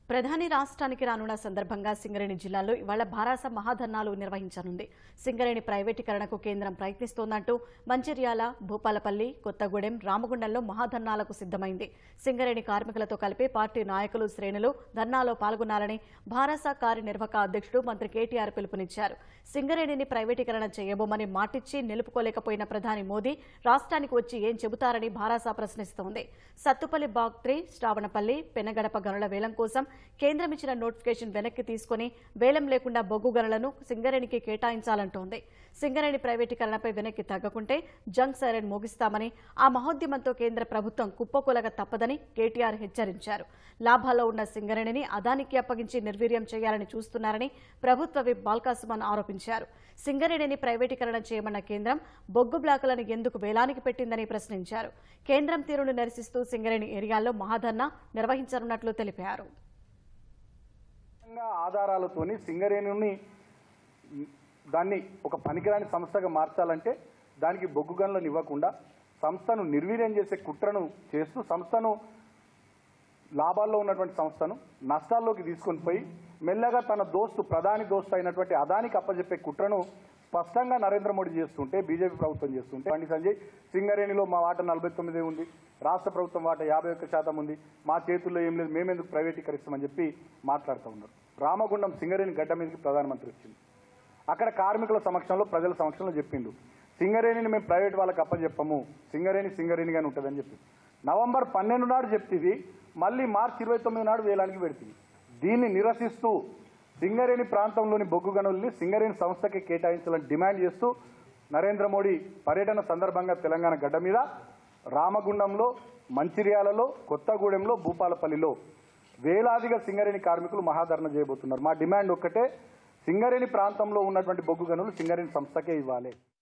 ప్రధాని రాష్ట్రానికి రానున్న సందర్భంగా సింగరేణి జిల్లాలో ఇవాళ భారాస మహాధర్నాలు నిర్వహించనుంది సింగరేణి ప్రైవేటీకరణకు కేంద్రం ప్రయత్నిస్తోందంటూ మంచిర్యాల భూపాలపల్లి కొత్తగూడెం రామగుండంలో మహాధర్నాలకు సిద్దమైంది సింగరేణి కార్మికులతో కలిపి పార్టీ నాయకులు శ్రేణులు ధర్నాలో పాల్గొనాలని భారాస కార్యనిర్వాహక అధ్యక్షుడు మంత్రి కేటీఆర్ పిలుపునిచ్చారు సింగరేణిని ప్రైవేటీకరణ చేయబోమని మాటిచ్చి నిలుపుకోలేకపోయిన ప్రధాని మోదీ రాష్ట్రానికి వచ్చి ఏం చెబుతారని భారాస ప్రశ్నిస్తోంది సత్తుపల్లి బాక్ట్రీ శ్రావణపల్లి పెనగడప గనుల వేలం కోసం కేంద్రం ఇచ్చిన నోటిఫికేషన్ వెనక్కి తీసుకుని వేలం లేకుండా బొగ్గు గనులను సింగరేణికి కేటాయించాలంటోంది సింగరేణి ప్రైవేటీకరణపై వెనక్కి తగ్గకుంటే జంగ్ సైరన్ మోగిస్తామని ఆ మహోద్యమంతో కేంద్ర ప్రభుత్వం కుప్పకూలక తప్పదని కేటీఆర్ హెచ్చరించారు లాభాల్లో ఉన్న సింగరేణిని అదానికి అప్పగించి నిర్వీర్యం చేయాలని చూస్తున్నారని ప్రభుత్వ విప్ బాల్కాసుమన్ ఆరోపించారు సింగరేణిని ప్రైవేటీకరణ చేయమన్న కేంద్రం బొగ్గు బ్లాకులను ఎందుకు వేలానికి పెట్టిందని ప్రశ్నించారు కేంద్రం తీరును నిరసిస్తూ సింగరేణి ఏరియాల్లో మహాధర్నా నిర్వహించనున్నట్లు తెలిపారు ఖచ్చితంగా ఆధారాలతోని సింగరేణుని దాన్ని ఒక పనికిరాని సంస్థగా మార్చాలంటే దానికి బొగ్గు గనులను ఇవ్వకుండా సంస్థను నిర్వీర్యం చేసే కుట్రను చేస్తూ సంస్థను లాభాల్లో ఉన్నటువంటి సంస్థను నష్టాల్లోకి తీసుకొని పోయి మెల్లగా తన దోస్తు ప్రధాని దోస్తు అయినటువంటి అదానికి అప్పజెప్పే కుట్రను స్పష్టంగా నరేంద్ర మోడీ చేస్తుంటే బీజేపీ ప్రభుత్వం చేస్తుంటే బండి సంజయ్ సింగరేణిలో మా వాట నలభై తొమ్మిది ఉంది రాష్ట్ర ప్రభుత్వం వాట యాభై ఒక్క శాతం ఉంది మా చేతుల్లో ఏం లేదు మేమెందుకు ప్రైవేటీకరిస్తామని చెప్పి మాట్లాడుతూ ఉన్నారు రామగుండం సింగరేణి గడ్డ మీదకి ప్రధానమంత్రి వచ్చింది అక్కడ కార్మికుల సమక్షంలో ప్రజల సమక్షంలో చెప్పిండు సింగరేణిని మేము ప్రైవేట్ వాళ్ళకి అప్పచెప్పము సింగరేణి సింగరేణిగానే ఉంటుందని చెప్పి నవంబర్ పన్నెండు నాడు చెప్తివి మళ్ళీ మార్చి ఇరవై తొమ్మిది నాడు వేలానికి పెడుతుంది దీన్ని నిరసిస్తూ సింగరేణి ప్రాంతంలోని బొగ్గు గనుల్ని సింగరేణి సంస్థకి కేటాయించాలని డిమాండ్ చేస్తూ నరేంద్ర మోడీ పర్యటన సందర్భంగా తెలంగాణ గడ్డ మీద రామగుండంలో మంచిర్యాలలో కొత్తగూడెంలో భూపాలపల్లిలో వేలాదిగా సింగరేణి కార్మికులు మహాధరణ చేయబోతున్నారు మా డిమాండ్ ఒక్కటే సింగరేణి ప్రాంతంలో ఉన్నటువంటి బొగ్గు గనులు సింగరేణి సంస్థకే ఇవ్వాలి